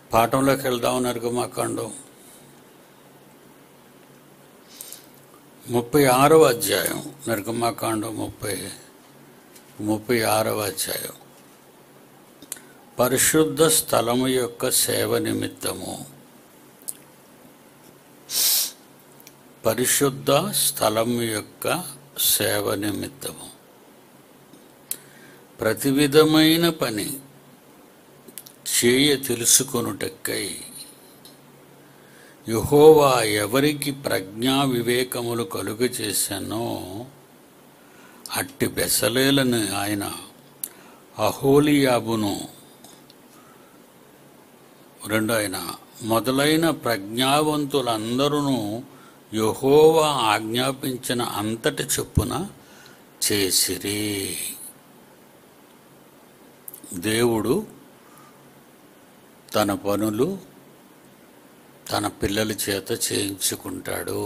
పాఠంలోకి వెళ్దాం నిర్గమాకాండం ముప్పై ఆరవ అధ్యాయం నిర్గమాకాండం ముప్పై ముప్పై ఆరవ అధ్యాయం పరిశుద్ధ స్థలము యొక్క సేవ నిమిత్తము పరిశుద్ధ స్థలము యొక్క సేవ నిమిత్తము ప్రతి విధమైన పని చేయ తెలుసుకొనుటక్కై యహోవా ఎవరికి ప్రజ్ఞా వివేకములు కలుగ చేశానో అట్టి బెసలేలను ఆయన అహోలియాబును రెండు ఆయన మొదలైన ప్రజ్ఞావంతులందరూ యహోవా ఆజ్ఞాపించిన అంతటి చొప్పున చేసిరి దేవుడు తన పనులు తన పిల్లల చేత చేయించుకుంటాడు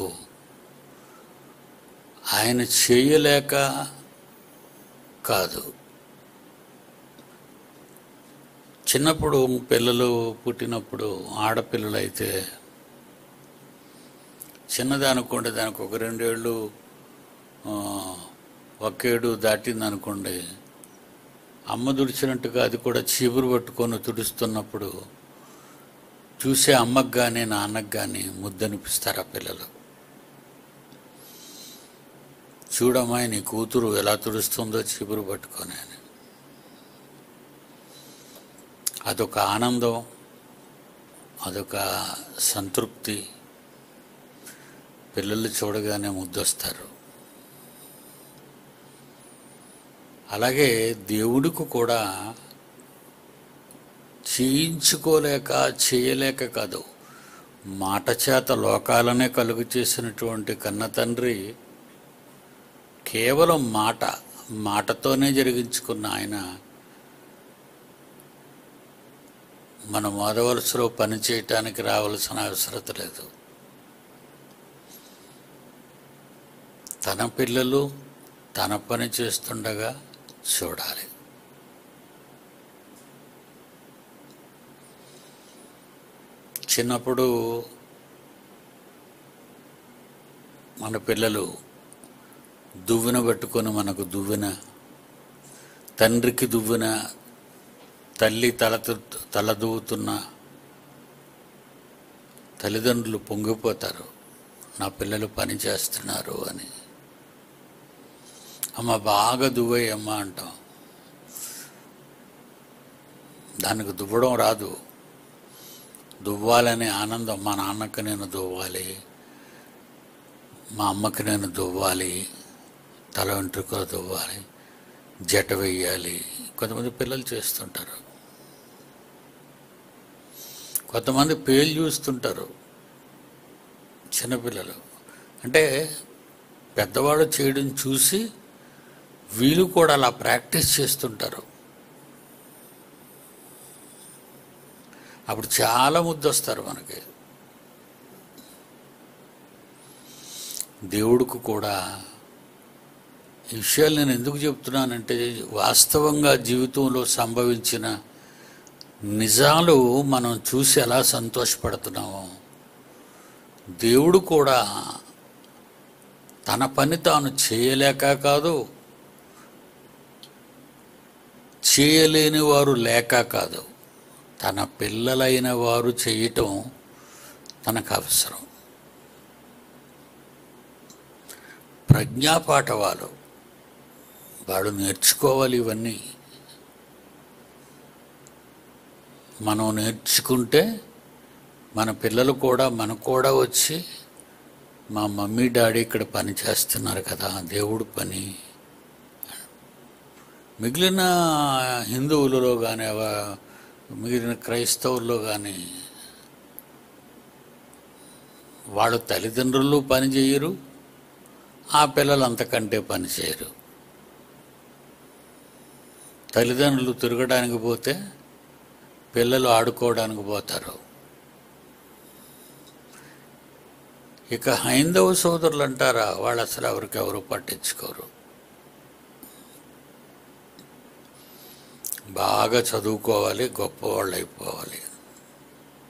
ఆయన చేయలేక కాదు చిన్నప్పుడు పిల్లలు పుట్టినప్పుడు ఆడపిల్లలైతే చిన్నది అనుకోండి దానికి ఒక రెండేళ్ళు ఆ, ఒకేడు దాటింది అనుకోండి అమ్మ తుడిచినట్టుగా అది కూడా చీపురు పట్టుకొని తుడుస్తున్నప్పుడు చూసే అమ్మకు కానీ నాన్నకు కానీ ముద్దనిపిస్తారు ఆ పిల్లలు చూడమ్మాయి నీ కూతురు ఎలా తుడుస్తుందో చీపురు పట్టుకొని అని అదొక ఆనందం అదొక సంతృప్తి పిల్లలు చూడగానే ముద్దొస్తారు అలాగే దేవుడికి కూడా చేయించుకోలేక చేయలేక కాదు మాట చేత లోకాలనే కలుగు చేసినటువంటి కన్న తండ్రి కేవలం మాట మాటతోనే జరిగించుకున్న ఆయన మన మొదవలసలో పని చేయటానికి రావాల్సిన అవసరత లేదు తన పిల్లలు తన పని చేస్తుండగా చూడాలి చిన్నప్పుడు మన పిల్లలు దువ్వెన పట్టుకొని మనకు దువ్వెన తండ్రికి దువ్వెన తల్లి తల తు- తల దువ్వుతున్న తల్లిదండ్రులు పొంగిపోతారు నా పిల్లలు పని చేస్తున్నారు అని అమ్మ బాగా దువ్వయ్యమ్మ అంటాం దానికి దువ్వడం రాదు దువ్వాలనే ఆనందం మా నాన్నకి నేను దువ్వాలి మా అమ్మకి నేను దువ్వాలి తల వెంట్రుకలు దువ్వాలి జట వేయాలి కొంతమంది పిల్లలు చేస్తుంటారు కొంతమంది పేలు చూస్తుంటారు చిన్నపిల్లలు అంటే పెద్దవాడు చేయడం చూసి వీళ్ళు కూడా అలా ప్రాక్టీస్ చేస్తుంటారు అప్పుడు చాలా ముద్దొస్తారు మనకి దేవుడికి కూడా ఈ విషయాలు నేను ఎందుకు చెప్తున్నానంటే వాస్తవంగా జీవితంలో సంభవించిన నిజాలు మనం చూసి ఎలా సంతోషపడుతున్నామో దేవుడు కూడా తన పని తాను చేయలేక కాదు చేయలేని వారు లేక కాదు తన పిల్లలైన వారు చేయటం తనకు అవసరం ప్రజ్ఞాపాఠవాలు వాడు నేర్చుకోవాలి ఇవన్నీ మనం నేర్చుకుంటే మన పిల్లలు కూడా మనకు కూడా వచ్చి మా మమ్మీ డాడీ ఇక్కడ పని చేస్తున్నారు కదా దేవుడు పని మిగిలిన హిందువులలో కానీ మిగిలిన క్రైస్తవుల్లో కానీ వాళ్ళ తల్లిదండ్రులు పని చేయరు ఆ పిల్లలు అంతకంటే పని చేయరు తల్లిదండ్రులు తిరగడానికి పోతే పిల్లలు ఆడుకోవడానికి పోతారు ఇక హైందవ సోదరులు అంటారా వాళ్ళు అసలు ఎవరికి ఎవరు పట్టించుకోరు బాగా చదువుకోవాలి గొప్పవాళ్ళు అయిపోవాలి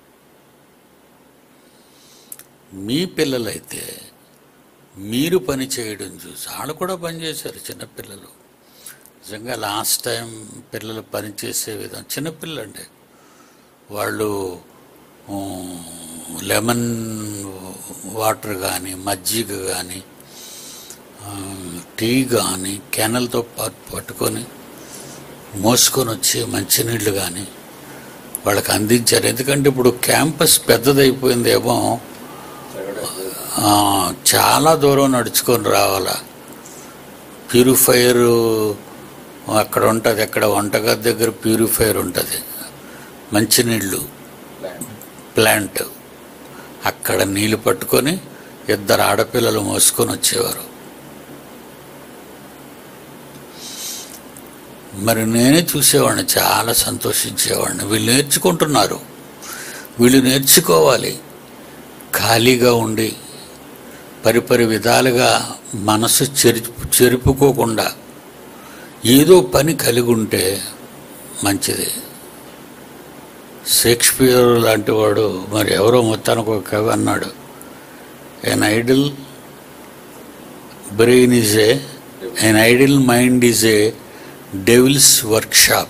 మీ పిల్లలైతే మీరు పని చేయడం చూసి వాళ్ళు కూడా పని చేశారు చిన్నపిల్లలు నిజంగా లాస్ట్ టైం పిల్లలు పని చేసే విధానం చిన్నపిల్లండి వాళ్ళు ఊ, లెమన్ వాటర్ కానీ మజ్జిగ కానీ ఆ, టీ కానీ కెనల్తో పాటు పట్టుకొని మోసుకొని వచ్చి మంచినీళ్ళు కానీ వాళ్ళకి అందించారు ఎందుకంటే ఇప్పుడు క్యాంపస్ పెద్దదైపోయిందేమో ఆ, చాలా దూరం నడుచుకొని రావాలా ప్యూరిఫైయర్ అక్కడ ఉంటుంది అక్కడ వంటగది దగ్గర ప్యూరిఫైయర్ ఉంటుంది మంచినీళ్ళు ప్లాంట్ అక్కడ నీళ్ళు పట్టుకొని ఇద్దరు ఆడపిల్లలు మోసుకొని వచ్చేవారు మరి నేనే చూసేవాడిని చాలా సంతోషించేవాడిని వీళ్ళు నేర్చుకుంటున్నారు వీళ్ళు నేర్చుకోవాలి ఖాళీగా ఉండి పరిపరి విధాలుగా మనసు చెరి చెరుపుకోకుండా ఏదో పని కలిగి ఉంటే మంచిది షేక్స్పియర్ లాంటి వాడు మరి ఎవరో మొత్తానికి ఒక కవి అన్నాడు an idle brain is a an idle mind is a devil's workshop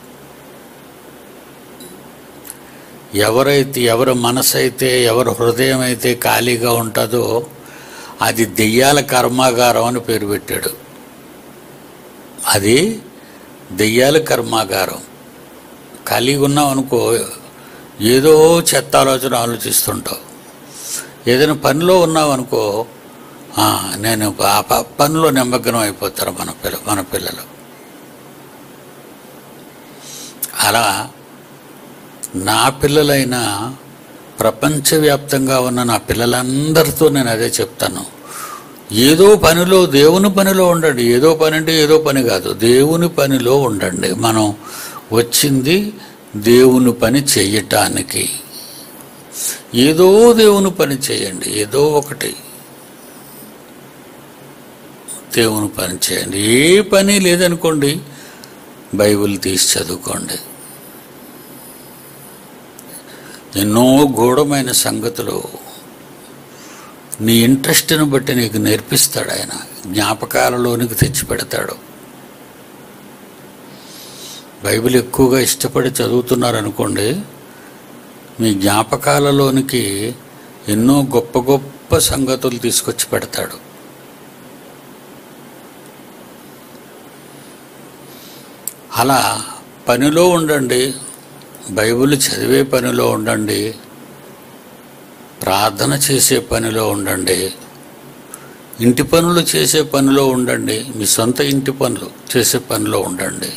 ఎవరైతే ఎవరి మనసు అయితే ఎవరి హృదయం అయితే ఖాళీగా ఉంటుందో అది దెయ్యాల కర్మాగారం అని పేరు పెట్టాడు అది దెయ్యాల కర్మాగారం ఖాళీగా ఉన్నావు అనుకో ఏదో చెత్త ఆలోచన ఆలోచిస్తుంటావు ఏదైనా పనిలో ఉన్నావు అనుకో "ఆ, నేను ఆ ప- పనిలో నిమగ్నం అయిపోతారు మన పిల్ల మన పిల్లలు అలా నా పిల్లలైనా ప్రపంచవ్యాప్తంగా ఉన్న నా పిల్లలందరితో నేను అదే చెప్తాను ఏదో పనిలో దేవుని పనిలో ఉండండి ఏదో పని అంటే ఏదో పని కాదు దేవుని పనిలో ఉండండి మనం వచ్చింది దేవుని పని చెయ్యటానికి ఏదో దేవుని పని చేయండి ఏదో ఒకటి దేవుని పని చేయండి ఏ పని లేదనుకోండి బైబిల్ తీసి చదువుకోండి ఎన్నో గూఢమైన సంగతులు నీ ఇంట్రెస్ట్ని బట్టి నీకు నేర్పిస్తాడు ఆయన జ్ఞాపకాలలోనికి తెచ్చి పెడతాడు బైబిల్ ఎక్కువగా ఇష్టపడి చదువుతున్నారనుకోండి మీ జ్ఞాపకాలలోనికి ఎన్నో గొప్ప గొప్ప సంగతులు తీసుకొచ్చి పెడతాడు అలా పనిలో ఉండండి బైబిల్ చదివే పనిలో ఉండండి ప్రార్థన చేసే పనిలో ఉండండి ఇంటి పనులు చేసే పనిలో ఉండండి మీ సొంత ఇంటి పనులు చేసే పనిలో ఉండండి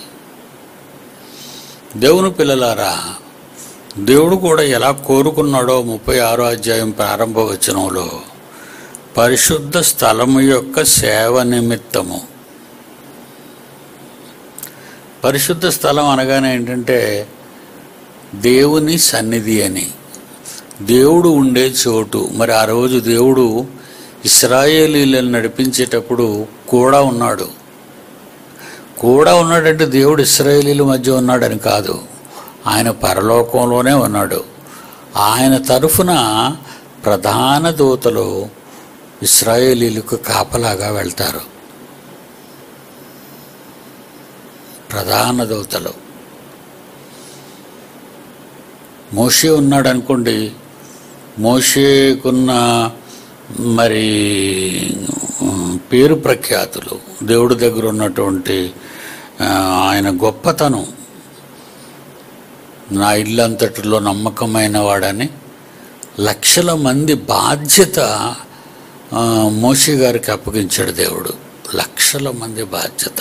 దేవుని పిల్లలారా దేవుడు కూడా ఎలా కోరుకున్నాడో ముప్పై ఆరో అధ్యాయం ప్రారంభ వచనంలో పరిశుద్ధ స్థలము యొక్క సేవ నిమిత్తము పరిశుద్ధ స్థలం అనగానే ఏంటంటే దేవుని సన్నిధి అని దేవుడు ఉండే చోటు మరి ఆ రోజు దేవుడు ఇస్రాయేలీలను నడిపించేటప్పుడు కూడా ఉన్నాడు కూడా ఉన్నాడంటే దేవుడు ఇస్రాయేలీల మధ్య ఉన్నాడని కాదు ఆయన పరలోకంలోనే ఉన్నాడు ఆయన తరఫున ప్రధాన దూతలు ఇస్రాయేలీలకు కాపలాగా వెళ్తారు ప్రధాన దూతలు మోషే ఉన్నాడు అనుకోండి మోషేకున్న మరి ఉమ్, పేరు ప్రఖ్యాతులు దేవుడి దగ్గర ఉన్నటువంటి ఆ, ఆయన గొప్పతనం నా ఇల్లంతటిలో నమ్మకమైన వాడని లక్షల మంది బాధ్యత ఆ, మోషే గారికి అప్పగించాడు దేవుడు లక్షల మంది బాధ్యత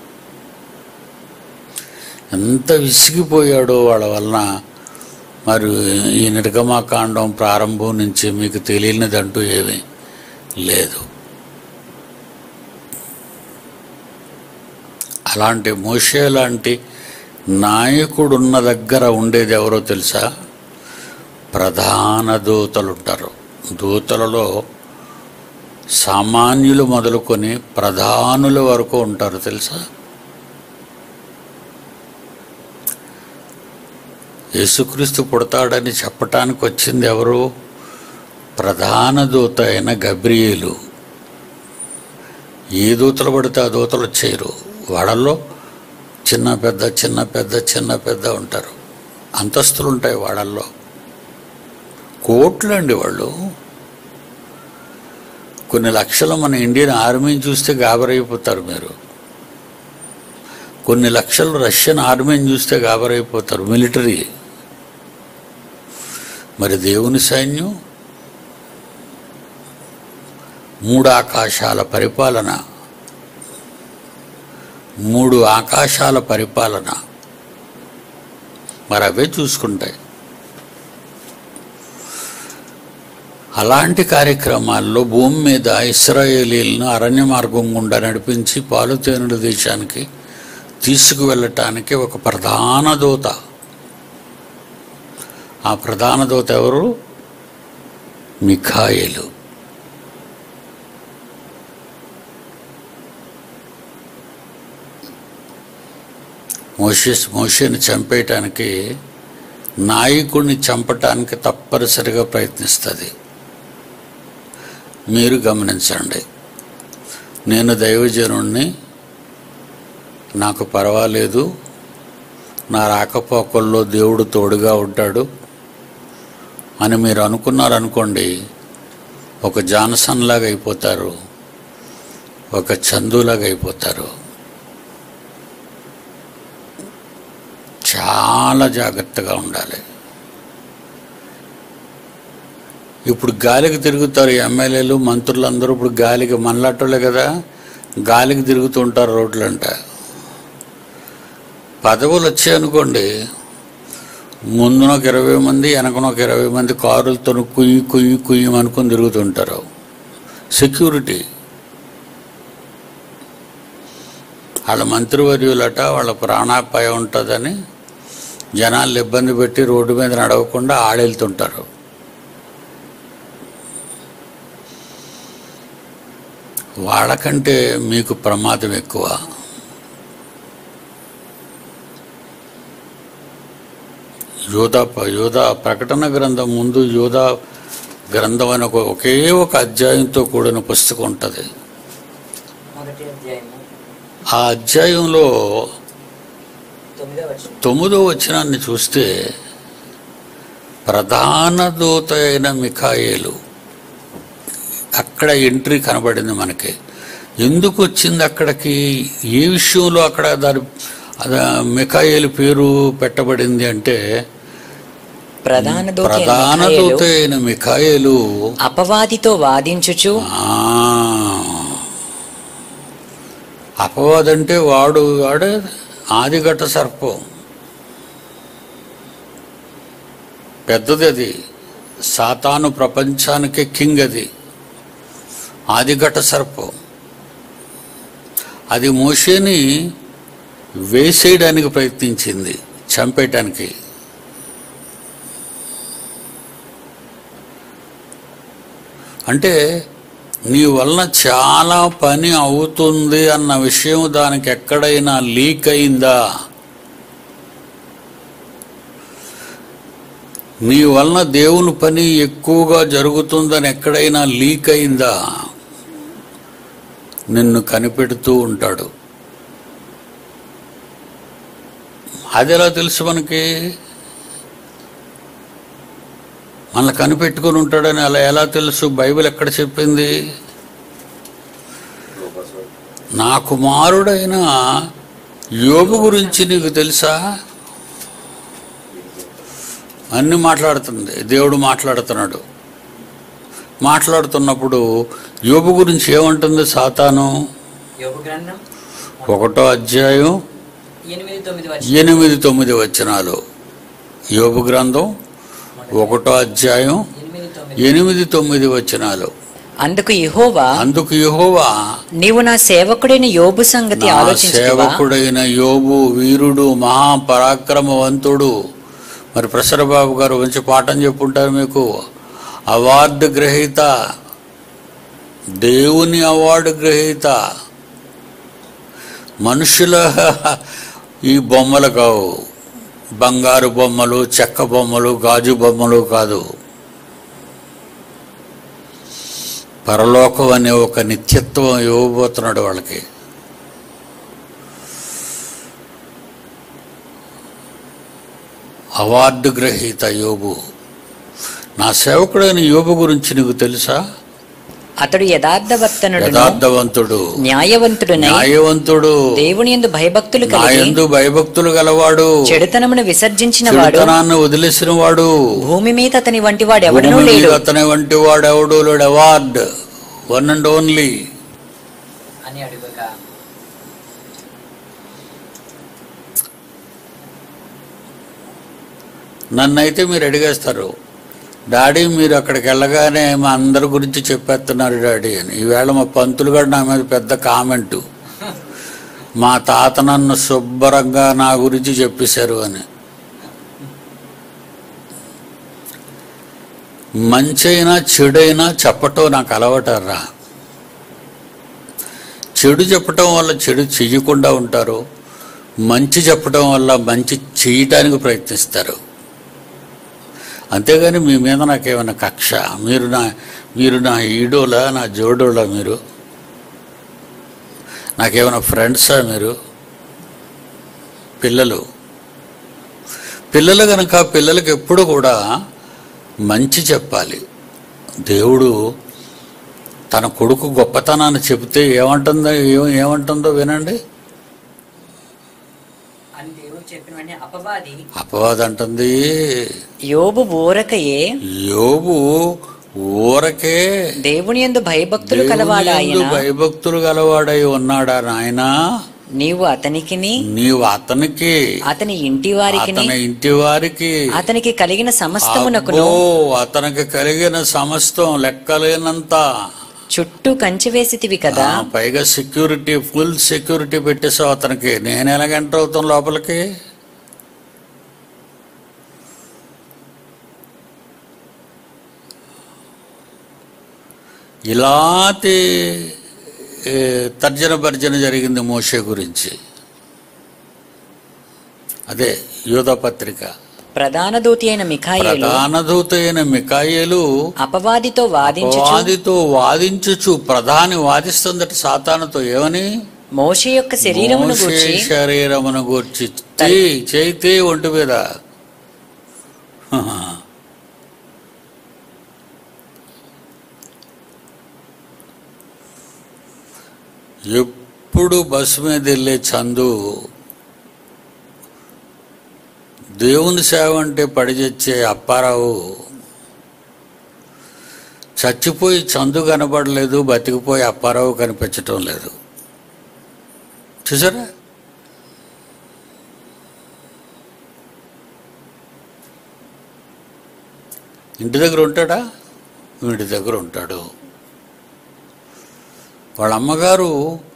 ఎంత విసిగిపోయాడో వాళ్ళ వలన మరి ఈ నిర్గమాకాండం ప్రారంభం నుంచి మీకు తెలియనిదంటూ ఏమీ లేదు అలాంటి మోషే లాంటి నాయకుడు ఉన్న దగ్గర ఉండేది ఎవరో తెలుసా ప్రధాన దూతలు ఉంటారు దూతలలో సామాన్యులు మొదలుకొని ప్రధానుల వరకు ఉంటారు తెలుసా యేసుక్రీస్తు పుడతాడని చెప్పటానికి వచ్చింది ఎవరు ప్రధాన దూత అయిన గబ్రియేలు ఏ దూతలు పడితే ఆ దూతలు వచ్చేయరు వాళ్ళల్లో చిన్న పెద్ద చిన్న పెద్ద చిన్న పెద్ద ఉంటారు అంతస్తులు ఉంటాయి వాళ్ళల్లో కోట్లండి వాళ్ళు కొన్ని లక్షలు మన ఇండియన్ ఆర్మీని చూస్తే గాబరైపోతారు మీరు కొన్ని లక్షలు రష్యన్ ఆర్మీని చూస్తే గాబరైపోతారు మిలిటరీ మరి దేవుని సైన్యం మూడు ఆకాశాల పరిపాలన మూడు ఆకాశాల పరిపాలన మరి అవే చూసుకుంటాయి అలాంటి కార్యక్రమాల్లో భూమి మీద ఇస్రాయేలీలను అరణ్య మార్గం గుండా నడిపించి పాలుతేనుడు దేశానికి తీసుకువెళ్ళటానికి ఒక ప్రధాన దూత ఆ ప్రధాన దూత ఎవరు మిఖాయిలు మోషేస్ మోషేని చంపేయటానికి నాయకుడిని చంపటానికి తప్పనిసరిగా ప్రయత్నిస్తుంది మీరు గమనించండి నేను దైవజనుణ్ణి నాకు పర్వాలేదు నా రాకపోకల్లో దేవుడు తోడుగా ఉంటాడు అని మీరు అనుకున్నారనుకోండి ఒక జాన్సన్ లాగా అయిపోతారు ఒక చందులాగా అయిపోతారు చాలా జాగ్రత్తగా ఉండాలి ఇప్పుడు గాలికి తిరుగుతారు ఎమ్మెల్యేలు మంత్రులు అందరూ ఇప్పుడు గాలికి మనలాటోళ్ళే కదా గాలికి తిరుగుతూ ఉంటారు రోడ్లంట పదవులు వచ్చాయనుకోండి ముందున ఒక ఇరవై మంది వెనకన ఒక ఇరవై మంది కారులతో కుయ్యి కుయ్యి కుయ్యి అనుకుని తిరుగుతుంటారు సెక్యూరిటీ వాళ్ళ మంత్రివర్యులట వాళ్ళ ప్రాణాపాయం ఉంటుందని జనాలు ఇబ్బంది పెట్టి రోడ్డు మీద నడవకుండా ఆడెళ్తుంటారు వాళ్ళకంటే మీకు ప్రమాదం ఎక్కువ యోధా యోధా ప్రకటన గ్రంథం ముందు యోధా గ్రంథం అని ఒక ఒకే ఒక అధ్యాయంతో కూడిన పుస్తకం ఉంటుంది మొదటి అధ్యాయము ఆ అధ్యాయంలో తొమ్మిదో వచనం తొమ్మిదో వచనాన్ని చూస్తే ప్రధాన దూత అయిన మిఖాయేలు అక్కడ ఎంట్రీ కనబడింది మనకి ఎందుకు వచ్చింది అక్కడికి ఏ విషయంలో అక్కడ దాని అద- మిఖాయేలు పేరు పెట్టబడింది అంటే ప్రధాన దూత అయిన ప్రధాన మిఖాయేలు దూత అయిన మిఖాయేలు అపవాదితో వాదించుచు ఆ, అపవాదంటే వాడు వాడే ఆదిఘట సర్పం పెద్దది అది సాతాను ప్రపంచానికి కింగ్ అది ఆదిఘట సర్పం అది మోషేని వేసేయడానికి ప్రయత్నించింది చంపేయటానికి అంటే నీ వలన చాలా పని అవుతుంది అన్న విషయం దానికి ఎక్కడైనా లీక్ అయిందా నీ వలన దేవుని పని ఎక్కువగా జరుగుతుందని ఎక్కడైనా లీక్ అయిందా నిన్ను కనిపెడుతూ ఉంటాడు అది ఎలా తెలుసు మనకి మనల్ని కనిపెట్టుకొని ఉంటాడని అలా ఎలా తెలుసు బైబిల్ ఎక్కడ చెప్పింది నా కుమారుడైన యోగు గురించి నీకు తెలుసా అన్ని మాట్లాడుతుంది దేవుడు మాట్లాడుతున్నాడు మాట్లాడుతున్నప్పుడు యోబు గురించి ఏమంటుంది సాతాను యోగ గ్రంథం ఒకటో అధ్యాయం ఎనిమిది తొమ్మిది వచనం ఎనిమిది తొమ్మిది వచనాలు యోబు గ్రంథం ఒకటో అధ్యాయం ఎనిమిది తొమ్మిది ఎనిమిది తొమ్మిది వచనాలు అందుకు యెహోవా అందుకు యెహోవా నీవు నా సేవకుడైన యోబు సంగతి నా ఆలోచించువా సేవకుడైన యోబు వీరుడు మహాపరాక్రమవంతుడు మరి ప్రసరబాబు గారు మంచి పాఠం చెప్పుంటారు మీకు అవార్డు గ్రహీత దేవుని అవార్డు గ్రహీత మనుషుల ఈ బొమ్మలు కావు బంగారు బొమ్మలు చెక్క బొమ్మలు గాజు బొమ్మలు కాదు పరలోకం అనే ఒక నిత్యత్వం ఇవ్వబోతున్నాడు వాళ్ళకి అవార్డు గ్రహీత యోబు నా సేవకుడైన యోబు గురించి నీకు తెలుసా అతడు యథార్థవర్తనుడును యథార్థవంతుడు న్యాయవంతుడునై న్యాయవంతుడు దేవుని యందు భయభక్తులు నా కలిగి యందు భయభక్తులు గలవాడు చెడుతనమును విసర్జించిన వాడు చెడుతనాన్ని వదిలేసిన వాడు భూమి మీద అతని వంటి వాడు ఎవడనూ భూమి మీద లేడు అతని వంటి వాడు ఎవడు లేడు అవార్డ్ వన్ అండ్ ఓన్లీ అని అడుగగా నన్నైతే మీరు అడిగేస్తారు డాడీ మీరు అక్కడికి వెళ్ళగానే మా అందరి గురించి చెప్పేస్తున్నారు డాడీ అని ఈవేళ మా పంతులు గారు నా మీద పెద్ద కామెంటు మా తాత నన్ను శుభ్రంగా నా గురించి చెప్పేశారు అని మంచైనా చెడైనా చెప్పటం నాకు అలవాటరా చెడు చెప్పటం వల్ల చెడు చెయ్యకుండా ఉంటారు మంచి చెప్పటం వల్ల మంచి చేయటానికి ప్రయత్నిస్తారు అంతేగాని మీ మీద నాకేమైనా కక్ష మీరు నా మీరు నా ఈడోలా నా జోడోలా మీరు నాకేమైనా ఫ్రెండ్సా మీరు పిల్లలు పిల్లలు కనుక పిల్లలకి ఎప్పుడు కూడా మంచి చెప్పాలి దేవుడు తన కొడుకు గొప్పతనాన్ని చెబితే ఏమంటుందో ఏం- ఏమంటుందో వినండి అని దేవుడు చెప్పిన వెంటనే అపవాది అపవాదం అంటుంది యోబు ఊరకయే యోబు ఊరకే దేవుని యందు భయభక్తులు దేవుని కలవాడాయన యందు భయభక్తులు గలవాడై ఉన్నాడా నాయనా నీవు అతనికిని నీవు అతనికి అతని ఇంటి వారికిని అతని ఇంటి వారికి అతనికి కలిగిన సమస్తమునకును అబ్బో, అతనికి కలిగిన సమస్తం లెక్కలేనంత చుట్టూ కంచె వేసితివి కదా ఆ, పైగా సెక్యూరిటీ ఫుల్ సెక్యూరిటీ పెట్టేసావు అతనికి నేను ఎలాగ ఎంటర్ అవుతాను లోపలికి ఇలాంటి ఏ, తర్జన భర్జన జరిగింది మోషే గురించి అదే యూదా పత్రిక ప్రధాన దూతి అయిన మిఖాయేలు ప్రధాన దూత అయిన మికాయేలు అపవాదితో వాదించుచు వాదితో వాదించుచు ప్రధాని వాదిస్తుందట సాతానుతో ఏమని మోషే యొక్క శరీరమును మోషే గూర్చి శరీరమును గూర్చి చేయి చేయితే ఒంటి మీద హహ. ఎప్పుడు బస్సు మీద వెళ్ళే చందు దేవుని సేవ అంటే పడిచచ్చే అప్పారావు చచ్చిపోయి చందు కనబడలేదు బతికిపోయి అప్పారావు కనిపించటం లేదు చూసారా ఇంటి దగ్గర ఉంటాడా వీడి దగ్గర ఉంటాడు వాళ్ళ అమ్మగారు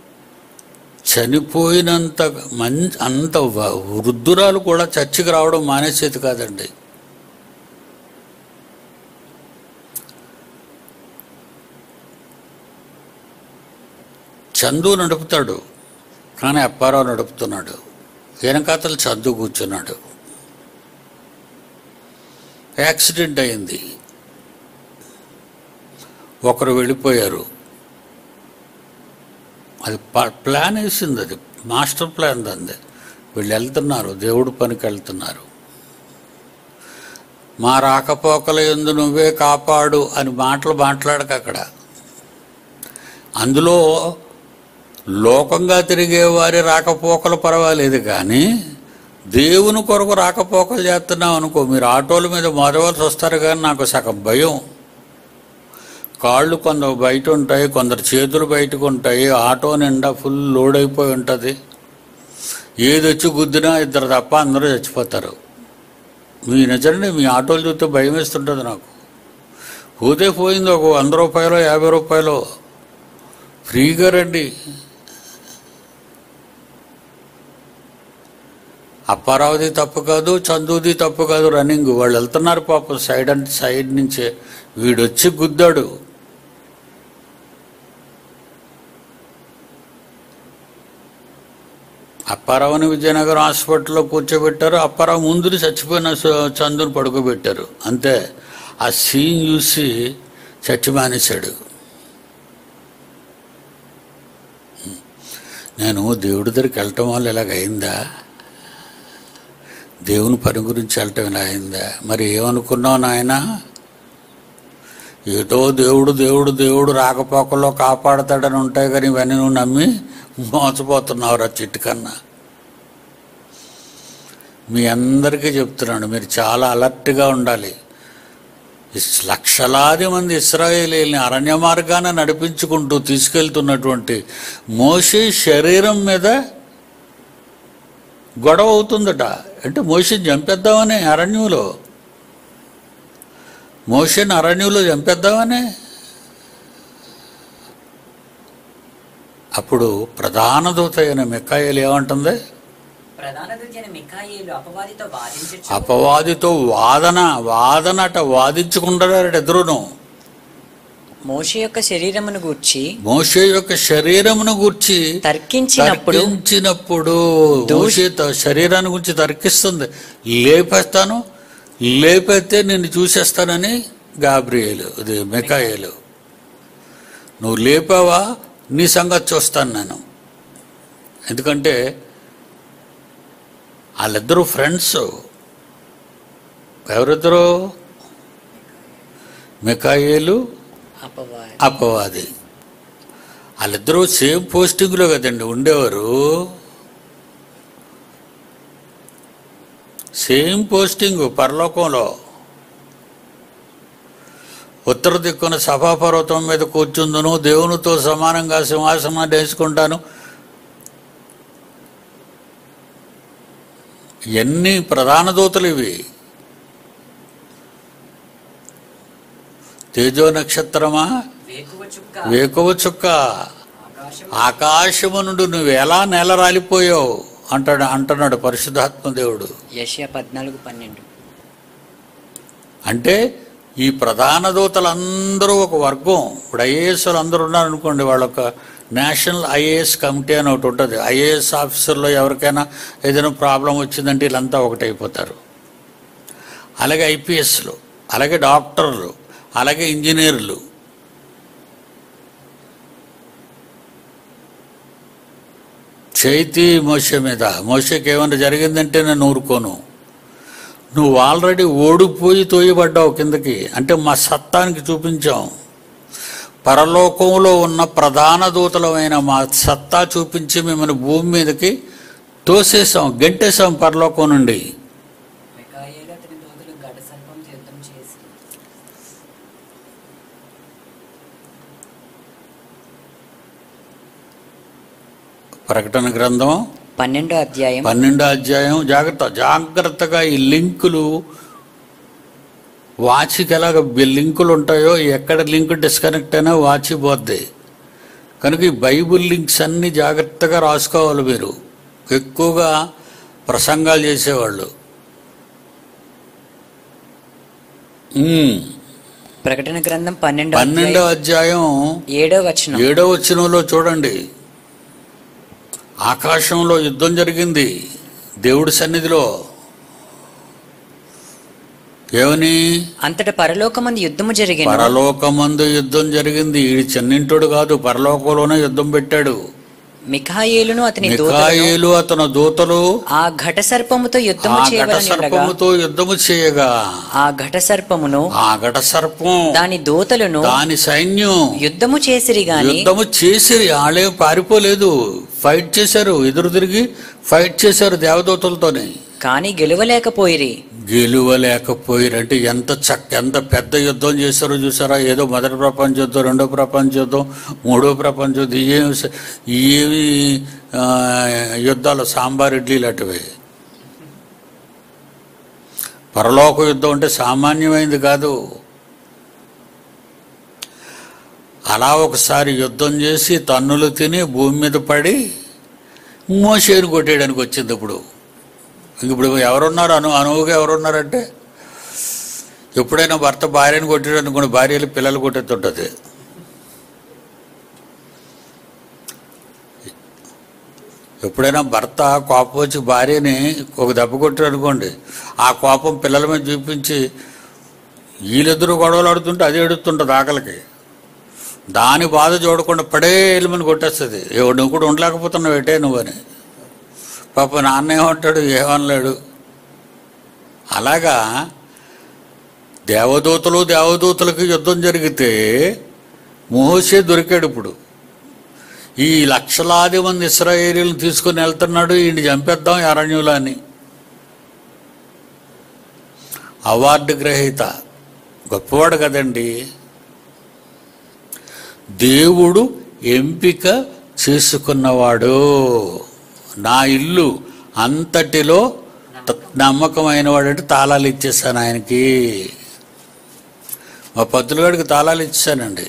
చనిపోయినంత మం అంత వ- వృద్ధురాలు కూడా చర్చికి రావడం మానేసేది కాదండి చందు నడుపుతాడు కానీ అప్పారావు నడుపుతున్నాడు వెనకాతలు చందు కూర్చున్నాడు యాక్సిడెంట్ అయింది ఒకరు వెళ్ళిపోయారు అది ప- ప్లాన్ వేసింది అది మాస్టర్ ప్లాన్ అంది వీళ్ళు వెళ్తున్నారు దేవుడు పనికి వెళ్తున్నారు మా రాకపోకల ఎందు నువ్వే కాపాడు అని మాటలు మాట్లాడక అక్కడ అందులో లోకంగా తిరిగే వారి రాకపోకలు పర్వాలేదు కానీ దేవుని కొరకు రాకపోకలు చేస్తున్నాం అనుకో మీరు ఆటోల మీద మొదవలసి వస్తారు కానీ నాకు సగం భయం కాళ్ళు కొందరు బయట ఉంటాయి కొందరు చేతులు బయటకు ఉంటాయి ఆటో నిండా ఫుల్ లోడ్ అయిపోయి ఉంటుంది ఏది వచ్చి గుద్దినా ఇద్దరు తప్ప అందరూ చచ్చిపోతారు మీ నిజండి మీ ఆటోలు చూస్తే భయం వేస్తుంటుంది నాకు పోతే పోయింది ఒక వంద రూపాయలు యాభై రూపాయలు ఫ్రీగా రండి అప్పారావుది తప్పు కాదు చందుది తప్పు కాదు రన్నింగ్ వాళ్ళు వెళ్తున్నారు పాపం సైడ్ అంటే సైడ్ నుంచే వీడొచ్చి గుద్దాడు అప్పారావుని విజయనగరం హాస్పిటల్లో కూర్చోబెట్టారు అప్పారావు ముందు చచ్చిపోయిన స- చందుని పడుకోబెట్టారు అంతే ఆ సీన్ చూసి చచ్చి మానేశాడు నేను దేవుడి దగ్గరికి వెళ్ళటం వల్ల ఇలాగ అయిందా దేవుని పని గురించి వెళ్ళటం ఇలా అయిందా మరి ఏమనుకున్నావు నాయన ఏదో దేవుడు దేవుడు దేవుడు రాకపోకల్లో కాపాడతాడని ఉంటాయి కానీ ఇవన్నీ నువ్వు నమ్మి మోసపోతున్నావు రా చిట్టు కన్నా మీ అందరికీ చెప్తున్నాను మీరు చాలా అలర్ట్గా ఉండాలి ఇస్- లక్షలాది మంది ఇస్రాయేలీల్ని అరణ్య మార్గాన నడిపించుకుంటూ తీసుకెళ్తున్నటువంటి మోషే శరీరం మీద గొడవ అవుతుందట అంటే మోషని చంపేద్దామని అరణ్యంలో మోషని అరణ్యంలో చంపేద్దామని అప్పుడు ప్రధాన దూత అయిన మిక్కాయలు ఏమంటుంది ప్రధాన దూతైన మిఖాయేలు అపవాదితో వాదించచ్చు అపవాదితో వాదన వాదనట వాదించుకుంటున్నారట ఎదురును మోషే యొక్క శరీరమును గూర్చి మోషే యొక్క శరీరమును గురించి తర్కించినప్పుడు తర్కించినప్పుడు మోషే త- శరీరాన్ని గురించి తర్కిస్తుంది లేపేస్తాను లేపేస్తే నిన్ను చూసేస్తానని గాబ్రియేలు ఇది మికాయేలు నువ్వు లేపావా నీ సంగతి చూస్తాను నేను ఎందుకంటే వాళ్ళిద్దరూ ఫ్రెండ్స్ ఎవరిద్దరు మికాయేలు అపవాది అపవాది వాళ్ళిద్దరూ సేమ్ పోస్టింగ్లో కదండి ఉండేవారు సేమ్ పోస్టింగ్ పరలోకంలో ఉత్తర దిక్కున సభాపర్వతం మీద కూర్చుందును దేవునితో సమానంగా సింహాసనం వేసుకుంటాను ఎన్ని ప్రధాన దూతలు ఇవి తేజో నక్షత్రమా వేకువ చుక్క వేకువ చుక్క ఆకాశం ఆకాశము నుండి నువ్వు ఎలా నేల రాలిపోయావు అంటాడు అంటున్నాడు పరిశుద్ధాత్మ దేవుడు యెషయా పద్నాలుగు పన్నెండు అంటే ఈ ప్రధాన దూతలందరూ ఒక వర్గం ఇప్పుడు ఐఏఎస్లు అందరూ ఉన్నారనుకోండి వాళ్ళ ఒక నేషనల్ ఐఏఎస్ కమిటీ అని ఒకటి ఉంటుంది ఐఏఎస్ ఆఫీసర్లో ఎవరికైనా ఏదైనా ప్రాబ్లం వచ్చిందంటే వీళ్ళంతా ఒకటైపోతారు అలాగే ఐపీఎస్లు అలాగే డాక్టర్లు అలాగే ఇంజనీర్లు చైతి మోసే మీద మోసకి ఏమైనా జరిగిందంటే నేను ఊరుకోను నువ్వు ఆల్రెడీ ఓడిపోయి తోయబడ్డావు కిందకి అంటే మా సత్తానికి చూపించాం పరలోకంలో ఉన్న ప్రధాన దూతలమైన మా సత్తా చూపించి మిమ్మల్ని భూమి మీదకి తోసేసాం గెంటేసాం పరలోకం నుండి మిఖాయేలు అతని దూతలు ఘట సర్పం యుద్ధం చేసి ప్రకటన గ్రంథం పన్నెండో అధ్యాయం పన్నెండో అధ్యాయం జాగ్రత్త జాగ్రత్తగా ఈ లింకులు వాచ్కి ఎలాగ బి- లింకులు ఉంటాయో ఎక్కడ లింక్ డిస్కనెక్ట్ అయినా వాచ్ పోద్ది కనుక ఈ బైబుల్ లింక్స్ అన్ని జాగ్రత్తగా రాసుకోవాలి మీరు ఎక్కువగా ప్రసంగాలు చేసేవాళ్ళు ఉమ్, ప్రకటన గ్రంథం పన్నెండో పన్నెండో అధ్యాయం అధ్యాయం ఏడో వచనం ఏడో వచనంలో చూడండి ఆకాశంలో యుద్ధం జరిగింది దేవుడి సన్నిధిలో ఏమని అంతట పరలోకమందు యుద్ధము జరిగిన పరలోకమందు యుద్ధం జరిగింది ఈ చిన్నింటోడు కాదు పరలోకంలోనే యుద్ధం పెట్టాడు మిఖాయేలును అతని దూతలను మికాయేలు అతని దూతలు ఆ ఘట సర్పముతో ఆ యుద్ధము ఘట చేయవలనగా సర్పముతో యుద్ధము చేయగా ఆ ఘట సర్పమును ఆ ఘట సర్పం దాని దూతలను దాని సైన్యం యుద్ధము చేసిరి గాని యుద్ధము చేసి వాళ్ళే పారిపోలేదు ఫైట్ చేశారు ఎదురు తిరిగి ఫైట్ చేశారు దేవదూతలతోని కాని గెలువలేకపోయిరి గెలువలేకపోయారంటే ఎంత చక్క ఎంత పెద్ద యుద్ధం చేశారో చూసారా ఏదో మొదటి ప్రపంచ యుద్ధం రెండో ప్రపంచ యుద్ధం మూడో ప్రపంచ యుద్ధం ఇవేమి స- ఇవేమి ఆ, యుద్ధాలు సాంబార్ ఇడ్లీలు అటువే పరలోక యుద్ధం అంటే సామాన్యమైంది కాదు అలా ఒకసారి యుద్ధం చేసి తన్నులు తిని భూమి మీద పడి మోసేను కొట్టేయడానికి వచ్చింది ఇప్పుడు ఇంక ఇప్పుడు ఎవరున్నారు అను అనువుగా ఎవరున్నారంటే ఎప్పుడైనా భర్త భార్యను కొట్టాడు అనుకోండి భార్యలు పిల్లలు కొట్టేస్తుంటుంది ఎప్పుడైనా భర్త కోపం వచ్చి భార్యని ఒక దెబ్బ కొట్టాడు అనుకోండి ఆ కోపం పిల్లల మీద చూపించి వీళ్ళిద్దరూ గొడవలు ఆడుతుంటే అది ఎడుతుంటుంది ఆకలికి దాని బాధ చూడకుండా పడే ఎలుమని కొట్టేస్తుంది ఎవడు నువ్వు కూడా ఉండలేకపోతున్నావు ఏటే నువ్వని పాప నాన్న ఏమంటాడు ఏమనలేడు అలాగా దేవదూతలు దేవదూతలకు యుద్ధం జరిగితే మోసే దొరికాడు ఇప్పుడు ఈ లక్షలాది మంది ఇస్రాయేలీలను తీసుకుని వెళ్తున్నాడు ఈయన చంపేద్దాం ఈ అరణ్యంలో అని అవార్డు గ్రహీత గొప్పవాడు కదండి దేవుడు ఎంపిక చేసుకున్నవాడు నా ఇల్లు అంతటిలో త- నమ్మకమైన వాడంటే తాళాలు ఇచ్చేసాను ఆయనకి మా పద్దులగాడికి తాళాలు ఇచ్చానండి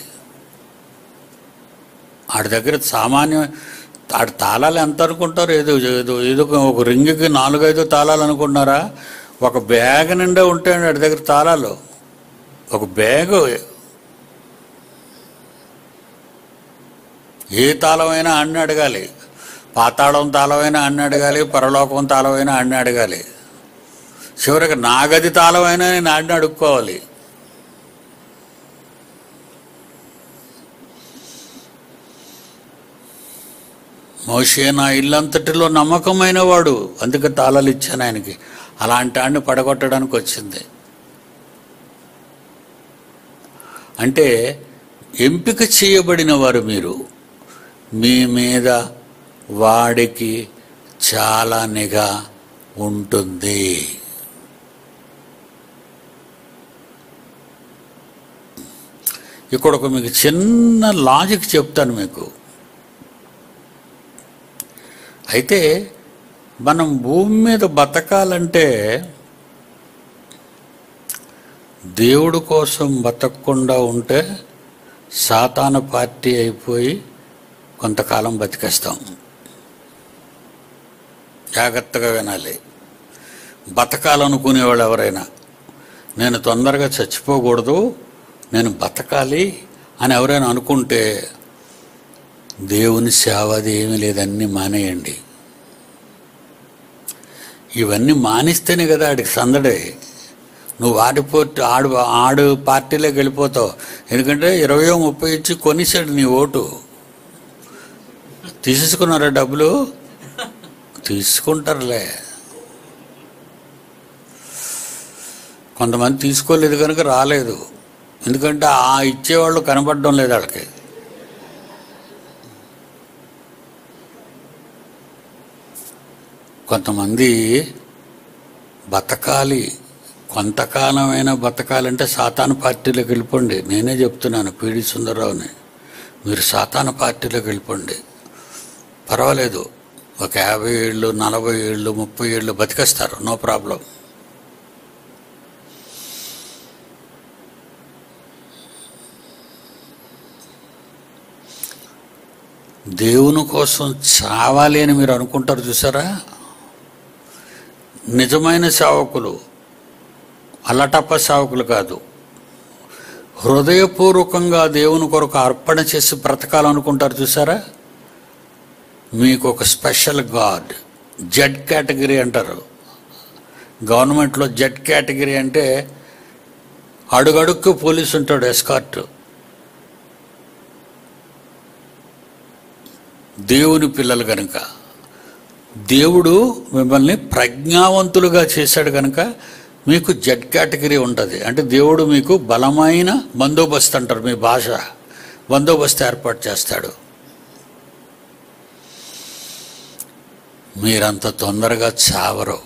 ఆడి దగ్గర సామాన్యం ఆడి తాళాలు ఎంత అనుకుంటారు ఏదో ఏదో ఏదో ఒక రింగికి నాలుగైదు తాళాలు అనుకుంటున్నారా ఒక బ్యాగ్ నిండా ఉంటాయండి ఆడి దగ్గర తాళాలు ఒక బ్యాగ్ ఏ తాళమైనా అన్ని అడగాలి పాతాళం తాళమైనా అన్ని అడగాలి పరలోకం తాళమైనా అన్ని అడగాలి చివరికి నా గది తాళమైనా నేను ఆడిని అడుక్కోవాలి మోషే నా ఇల్లంతటిలో నమ్మకమైన వాడు అందుకే తాళాలు ఇచ్చాను ఆయనకి అలాంటి ఆడిని పడగొట్టడానికి వచ్చింది అంటే ఎంపిక చేయబడిన వారు మీరు మీ మీద వాడికి చాలా నిఘా ఉంటుంది ఇక్కడ ఒక మీకు చిన్న లాజిక్ చెప్తాను మీకు అయితే మనం భూమి మీద బతకాలంటే దేవుడు కోసం బతకకుండా ఉంటే సాతాన పార్టీ అయిపోయి కొంతకాలం బతికేస్తాం జాగ్రత్తగా వినాలి బతకాలనుకునేవాళ్ళు ఎవరైనా నేను తొందరగా చచ్చిపోకూడదు నేను బతకాలి అని ఎవరైనా అనుకుంటే దేవుని సేవ అది ఏమీ లేదన్నీ మానేయండి ఇవన్నీ మానిస్తేనే కదా ఆడికి సందడే నువ్వు ఆడిపో ఆడు ఆడు పార్టీలోకి వెళ్ళిపోతావు ఎందుకంటే ఇరవయో ముప్పై ఇచ్చి కొనిసాడు నీ ఓటు తీసేసుకున్నారా డబ్బులు తీసుకుంటారులే కొంతమంది తీసుకోలేదు కనుక రాలేదు ఎందుకంటే ఆ ఇచ్చేవాళ్ళు కనపడడం లేదు వాళ్ళకి కొంతమంది బతకాలి కొంతకాలమైనా బతకాలంటే సాతాను పార్టీలోకి వెళ్ళిపోండి నేనే చెప్తున్నాను పీడి సుందరరావుని మీరు సాతాను పార్టీలోకి వెళ్ళిపోండి పర్వాలేదు ఒక యాభై ఏళ్ళు నలభై ఏళ్ళు ముప్పై ఏళ్ళు బతికేస్తారు నో ప్రాబ్లం దేవుని కోసం చావాలి అని మీరు అనుకుంటారు చూసారా నిజమైన సేవకులు అల్లటప్ప సేవకులు కాదు హృదయపూర్వకంగా దేవుని కొరకు అర్పణ చేసి బ్రతకాలనుకుంటారు చూసారా మీకు ఒక స్పెషల్ గాడ్ జెడ్ కేటగిరీ అంటారు గవర్నమెంట్లో జెడ్ కేటగిరీ అంటే అడుగడుక్కు పోలీసు ఉంటాడు ఎస్కార్ట్ దేవుని పిల్లలు కనుక దేవుడు మిమ్మల్ని ప్రజ్ఞావంతులుగా చేశాడు కనుక మీకు జెడ్ కేటగిరీ ఉంటుంది అంటే దేవుడు మీకు బలమైన బందోబస్తు అంటారు మీ భాష బందోబస్తు ఏర్పాటు చేస్తాడు మీరంత తొందరగా చావరు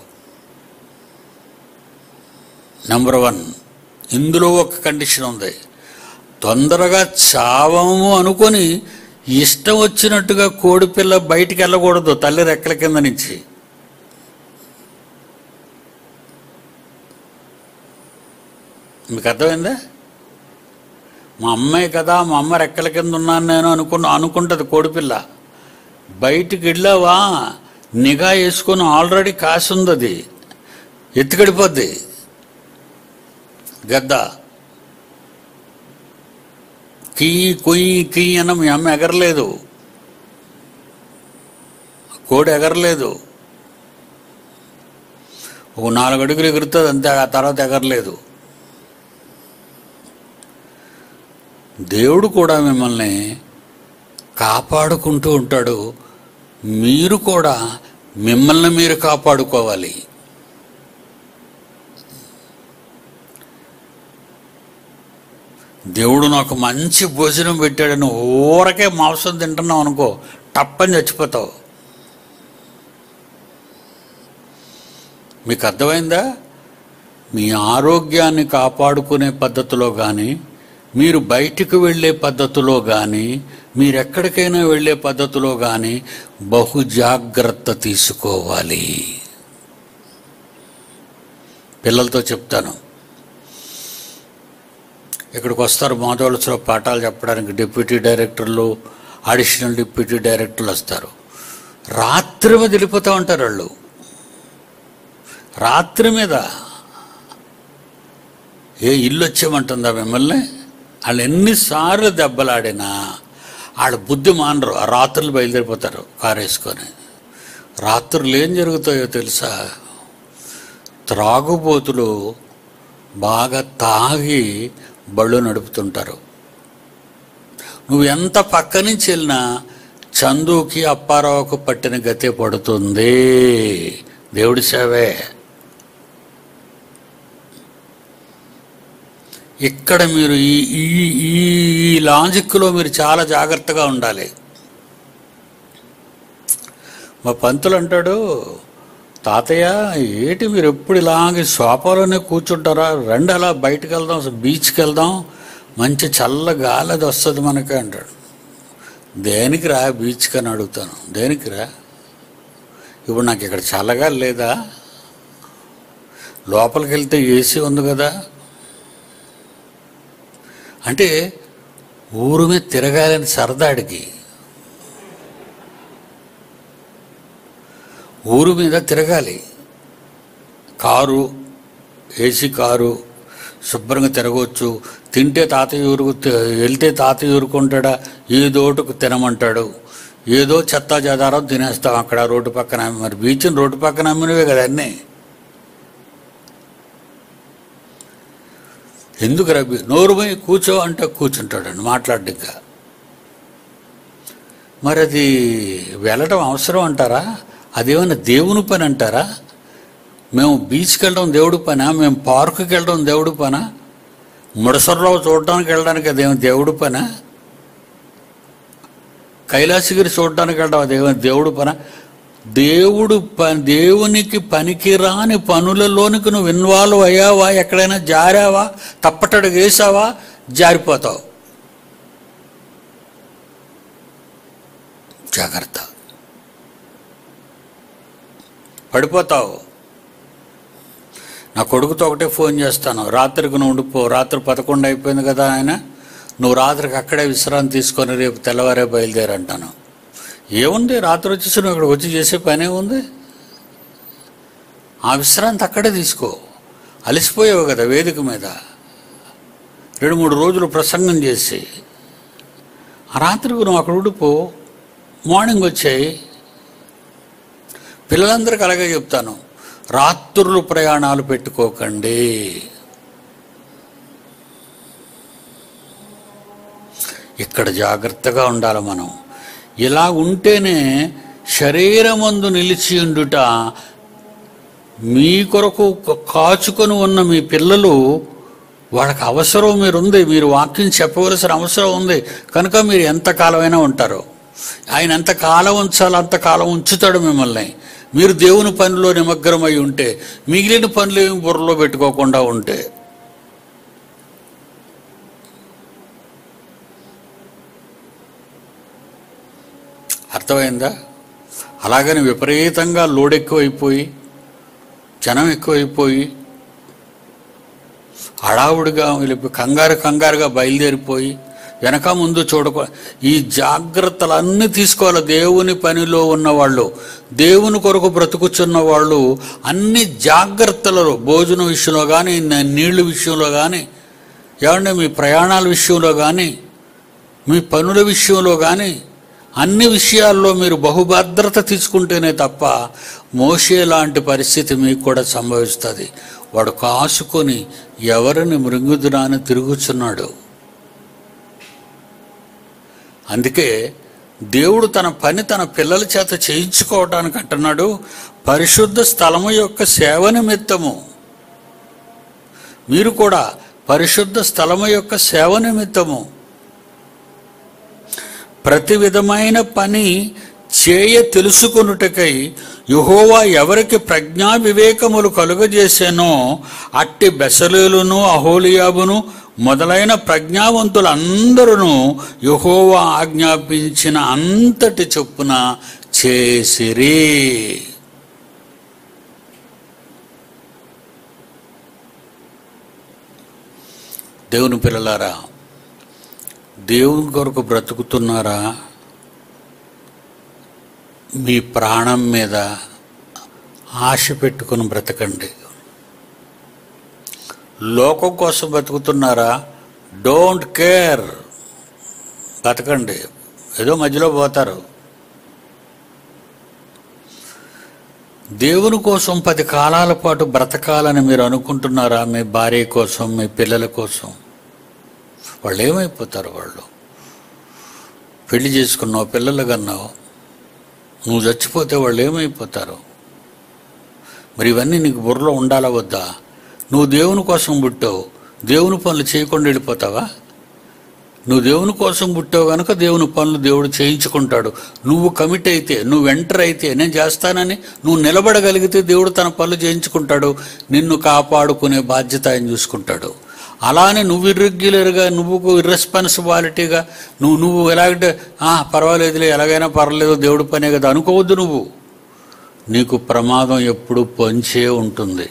నెంబర్ వన్ ఇందులో ఒక కండిషన్ ఉంది తొందరగా చావము అనుకొని ఇష్టం వచ్చినట్టుగా కోడిపిల్ల బయటికి వెళ్ళకూడదు తల్లి రెక్కల కింద నుంచి మీకు అర్థమైందా మా అమ్మాయి కదా మా అమ్మ రెక్కల కింద ఉన్నాను నేను అనుకున్న అనుకుంటుంది కోడిపిల్ల బయటికి వెళ్ళావా నిఘా వేసుకొని ఆల్రెడీ కాసి ఉంది అది ఎత్తుకడిపోద్ది గద్ద కీ కొయ్యి కీ అన్న మీ అమ్మ ఎగరలేదు కోడి ఎగరలేదు ఒక నాలుగు అడుగులు ఎగురుతుంది అంతే ఆ తర్వాత ఎగరలేదు దేవుడు కూడా మిమ్మల్ని కాపాడుకుంటూ ఉంటాడు మీరు కూడా మిమ్మల్ని మీరు కాపాడుకోవాలి దేవుడు నాకు మంచి భోజనం పెట్టాడని ఊరకే మాంసం తింటున్నావు అనుకో టప్పని చచ్చిపోతావు మీకు అర్థమైందా మీ ఆరోగ్యాన్ని కాపాడుకునే పద్ధతిలో కానీ మీరు బయటికి వెళ్ళే పద్ధతిలో కానీ మీరు ఎక్కడికైనా వెళ్ళే పద్ధతిలో కానీ బహు జాగ్రత్త తీసుకోవాలి పిల్లలతో చెప్తాను ఇక్కడికి వస్తారు మాధవలసలో పాఠాలు చెప్పడానికి డిప్యూటీ డైరెక్టర్లు అడిషనల్ డిప్యూటీ డైరెక్టర్లు వస్తారు రాత్రి మీద వెళ్ళిపోతూ ఉంటారు వాళ్ళు రాత్రి మీద ఏ ఇల్లు వచ్చేయమంటుందా మిమ్మల్ని వాళ్ళు ఎన్నిసార్లు దెబ్బలాడినా వాళ్ళ బుద్ధి మానరు ఆ రాత్రులు బయలుదేరిపోతారు కారు వేసుకొని రాత్రులు ఏం జరుగుతాయో తెలుసా త్రాగుబోతులు బాగా తాగి బళ్ళు నడుపుతుంటారు నువ్వు ఎంత పక్క నుంచి వెళ్ళినా చందుకి అప్పారావుకు పట్టిన గతే పడుతుంది దేవుడి సేవే ఇక్కడ మీరు ఈ ఈ ఈ ఈ లాజిక్లో మీరు చాలా జాగ్రత్తగా ఉండాలి మా పంతులు అంటాడు తాతయ్య ఏంటి మీరు ఎప్పుడు ఇలాగే సోఫాలోనే కూర్చుంటారా రండి అలా బయటకు వెళ్దాం అసలు బీచ్కి వెళ్దాం మంచి చల్ల గాలి అది వస్తుంది మనకి అంటాడు దేనికి రా బీచ్కి అని అడుగుతాను దేనికి రా ఇప్పుడు నాకు ఇక్కడ చల్లగా లేదా లోపలికి వెళ్తే ఏసీ ఉంది కదా అంటే ఊరు మీద తిరగాలని సరదాడికి ఊరు మీద తిరగాలి కారు ఏసీ కారు శుభ్రంగా తిరగవచ్చు తింటే తాతయ్య ఊరుకు వెళ్తే తాతయ్య ఊరుకుంటాడా ఏదోటుకు తినమంటాడు ఏదో చెత్త చెదారం తినేస్తాం అక్కడ రోడ్డు పక్కన మరి బీచ్ని రోడ్డు పక్కన అమ్మినవే కదా అన్నీ ఎందుకు రబి నోరు పోయి కూర్చో అంటే కూర్చుంటాడండి మాట్లాడ్డాక మరి అది వెళ్ళడం అవసరం అంటారా అదేమైనా దేవుని పని అంటారా మేము బీచ్కి వెళ్ళడం దేవుడి పనా మేము పార్కుకి వెళ్ళడం దేవుడి పనా ముడసర్రావు చూడడానికి వెళ్ళడానికి అదేమైనా దేవుడి పనా కైలాసగిరి చూడడానికి వెళ్ళడం అదేమైనా దేవుడి పనా దేవుడు పని దేవునికి పనికిరాని పనులలోనికి నువ్వు ఇన్వాల్వ్ అయ్యావా ఎక్కడైనా జారావా తప్పటడుగు వేసావా జారిపోతావు జాగ్రత్త పడిపోతావు నా కొడుకుతో ఒకటే ఫోన్ చేస్తాను రాత్రికి నువ్వు ఉండిపో రాత్రి పదకొండు అయిపోయింది కదా ఆయన నువ్వు రాత్రికి అక్కడే విశ్రాంతి తీసుకొని రేపు తెల్లవారే బయలుదేరంటాను ఏముంది రాత్రి వచ్చేసి నువ్వు ఇక్కడికి వచ్చి చేసే పనే ఉంది ఆ విశ్రాంతి అక్కడే తీసుకో అలసిపోయావు కదా వేదిక మీద రెండు మూడు రోజులు ప్రసంగం చేసి ఆ రాత్రికి నువ్వు అక్కడ ఉండిపో మార్నింగ్ వచ్చాయి పిల్లలందరికీ అలాగే చెప్తాను రాత్రులు ప్రయాణాలు పెట్టుకోకండి ఇక్కడ జాగ్రత్తగా ఉండాలి మనం ఇలా ఉంటేనే శరీరమందు నిలిచి ఉండుట మీ కొరకు కాచుకొని ఉన్న మీ పిల్లలు వాళ్ళకి అవసరం మీరు ఉంది మీరు వాక్యం చెప్పవలసిన అవసరం ఉంది కనుక మీరు ఎంతకాలమైనా ఉంటారు ఆయన ఎంత కాలం ఉంచాలో అంతకాలం ఉంచుతాడు మిమ్మల్ని మీరు దేవుని పనిలో నిమగ్నమై ఉంటే మిగిలిన పనులు ఏమి బుర్రలో పెట్టుకోకుండా ఉంటే అర్థమైందా అలాగని విపరీతంగా లోడ్ ఎక్కువైపోయి జనం ఎక్కువైపోయి హడావుడిగా వెళ్ళిపోయి కంగారు కంగారుగా బయలుదేరిపోయి వెనక ముందు చూడక ఈ జాగ్రత్తలన్నీ తీసుకోవాలి దేవుని పనిలో ఉన్నవాళ్ళు దేవుని కొరకు బ్రతుకుచున్న వాళ్ళు అన్ని జాగ్రత్తలలో భోజనం విషయంలో కానీ నీళ్ళ విషయంలో కానీ ఏమంటే మీ ప్రయాణాల విషయంలో కానీ మీ పనుల విషయంలో కానీ అన్ని విషయాల్లో మీరు బహుభద్రత తీసుకుంటేనే తప్ప మోసే లాంటి పరిస్థితి మీకు కూడా సంభవిస్తుంది వాడు కాసుకొని ఎవరిని మృంగుదురా అని తిరుగుచున్నాడు అందుకే దేవుడు తన పని తన పిల్లల చేత చేయించుకోవడానికి అంటున్నాడు పరిశుద్ధ స్థలము యొక్క సేవ నిమిత్తము మీరు కూడా పరిశుద్ధ స్థలము యొక్క సేవ నిమిత్తము ప్రతి విధమైన పని చేయ తెలుసుకొనుటకై యహోవా ఎవరికి ప్రజ్ఞా వివేకములు కలుగజేసానో అట్టి బెసలేలును అహోలియాబును మొదలైన ప్రజ్ఞావంతులందరూ యహోవా ఆజ్ఞాపించిన అంతటి చొప్పున చేసిరి దేవుని పిల్లలారా దేవుని కొరకు బ్రతుకుతున్నారా మీ ప్రాణం మీద ఆశ పెట్టుకుని బ్రతకండి లోకం కోసం బతుకుతున్నారా డోంట్ కేర్ బతకండి ఏదో మధ్యలో పోతారు దేవుని కోసం పది కాలాల పాటు బ్రతకాలని మీరు అనుకుంటున్నారా మీ భార్య కోసం మీ పిల్లల కోసం వాళ్ళు ఏమైపోతారు వాళ్ళు పెళ్లి చేసుకున్నావు పిల్లలు కన్నావు నువ్వు చచ్చిపోతే వాళ్ళు ఏమైపోతారు మరి ఇవన్నీ నీకు బుర్రలో ఉండాలా వద్దా నువ్వు దేవుని కోసం పుట్టావు దేవుని పనులు చేయకుండా వెళ్ళిపోతావా నువ్వు దేవుని కోసం పుట్టావు కనుక దేవుని పనులు దేవుడు చేయించుకుంటాడు నువ్వు కమిట్ అయితే నువ్వు ఎంటర్ అయితే నేను చేస్తానని నువ్వు నిలబడగలిగితే దేవుడు తన పనులు చేయించుకుంటాడు నిన్ను కాపాడుకునే బాధ్యత ఆయన చూసుకుంటాడు అలానే నువ్వు ఇర్రెగ్యులర్గా నువ్వు ఇర్రెస్పాన్సిబాలిటీగా నువ్వు నువ్వు ఎలాగంటే "ఆ, పర్వాలేదులే ఎలాగైనా పర్వాలేదు దేవుడి పనే కదా అనుకోవద్దు నువ్వు నీకు ప్రమాదం ఎప్పుడు పొంచే ఉంటుంది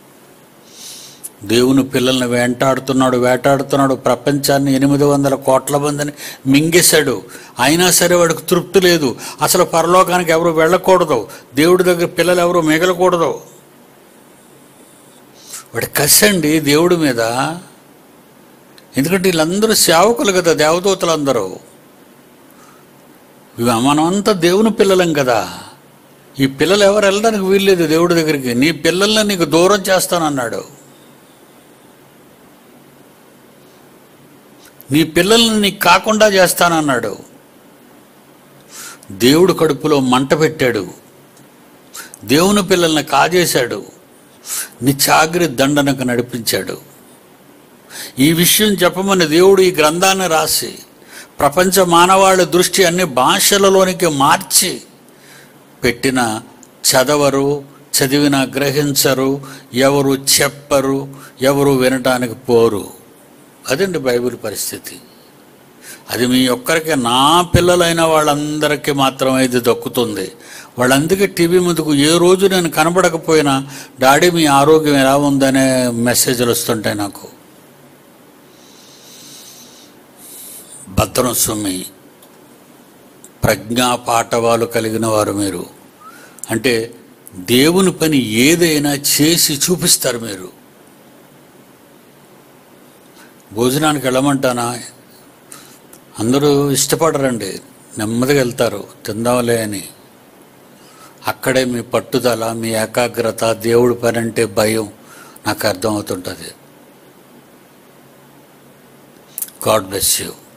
దేవుని పిల్లల్ని వేటాడుతున్నాడు వేటాడుతున్నాడు ప్రపంచాన్ని ఎనిమిది వందల కోట్ల మందిని మింగేశాడు అయినా సరే వాడికి తృప్తి లేదు అసలు పరలోకానికి ఎవరు వెళ్ళకూడదు దేవుడి దగ్గర పిల్లలు ఎవరు మిగలకూడదు వాడి కసండి దేవుడి మీద ఎందుకంటే వీళ్ళందరూ సేవకులు కదా దేవదూతలందరూ ఇవి మనమంతా దేవుని పిల్లలం కదా ఈ పిల్లలు ఎవరు వెళ్ళడానికి వీల్లేదు దేవుడి దగ్గరికి నీ పిల్లల్ని నీకు దూరం చేస్తానన్నాడు నీ పిల్లల్ని నీకు కాకుండా చేస్తానన్నాడు దేవుడు కడుపులో మంట పెట్టాడు దేవుని పిల్లల్ని కాజేశాడు నిత్యాగ్రి దండనకు నడిపించాడు ఈ విషయం చెప్పమని దేవుడు ఈ గ్రంథాన్ని రాసి ప్రపంచ మానవాళి దృష్టి అన్ని భాషలలోనికి మార్చి పెట్టిన చదవరు చదివిన గ్రహించరు ఎవరు చెప్పరు ఎవరు వినటానికి పోరు అదండి బైబిల్ పరిస్థితి అది మీ ఒక్కరికి నా పిల్లలైన వాళ్ళందరికీ మాత్రమే ఇది దక్కుతుంది వాళ్ళందుకే టీవీ ముందుకు ఏ రోజు నేను కనబడకపోయినా డాడీ మీ ఆరోగ్యం ఎలా ఉందనే మెసేజ్లు వస్తుంటాయి నాకు భద్రం సుమి ప్రజ్ఞా పాఠవాలు కలిగిన వారు మీరు అంటే దేవుని పని ఏదైనా చేసి చూపిస్తారు మీరు భోజనానికి వెళ్ళమంటానా అందరూ ఇష్టపడరండి నెమ్మదిగా వెళ్తారు తిందాంలే అని అక్కడే మీ పట్టుదల మీ ఏకాగ్రత దేవుడి పని అంటే భయం నాకు అర్థమవుతుంటుంది గాడ్ బ్లెస్ యూ